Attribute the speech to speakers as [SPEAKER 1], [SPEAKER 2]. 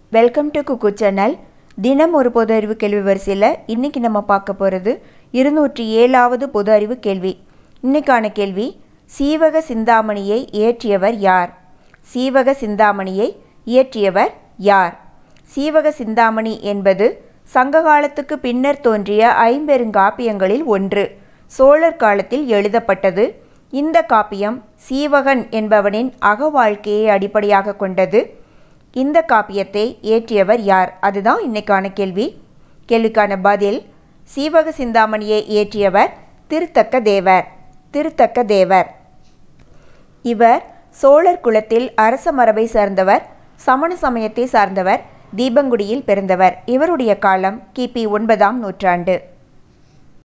[SPEAKER 1] welcome to cook channel தினம் ஒரு பொது அறிவு கேள்வி வரிசையில் இன்றைக்கி நம்ம பார்க்க போகிறது இருநூற்றி ஏழாவது பொது அறிவு கேள்வி இன்னைக்கான கேள்வி சீவக சிந்தாமணியை இயற்றியவர் யார் சீவக சிந்தாமணியை இயற்றியவர் யார் சீவக சிந்தாமணி என்பது சங்க காலத்துக்கு பின்னர் தோன்றிய ஐம்பெருங்காப்பியங்களில் ஒன்று சோழர் காலத்தில் எழுதப்பட்டது இந்த காப்பியம் சீவகன் என்பவனின் அக வாழ்க்கையை அடிப்படையாக கொண்டது இந்த காப்பியத்தை இயற்றியவர் யார் அதுதான் இன்னைக்கான கேள்வி கேள்விக்கான பதில் சீவக சிந்தாமணியை இயற்றியவர் திருத்தக்க தேவர் திருத்தக்க தேவர் இவர் சோழர் குலத்தில் அரச மரபை சார்ந்தவர் சமண சமயத்தை சார்ந்தவர் தீபங்குடியில் பிறந்தவர் இவருடைய காலம் கிபி ஒன்பதாம் நூற்றாண்டு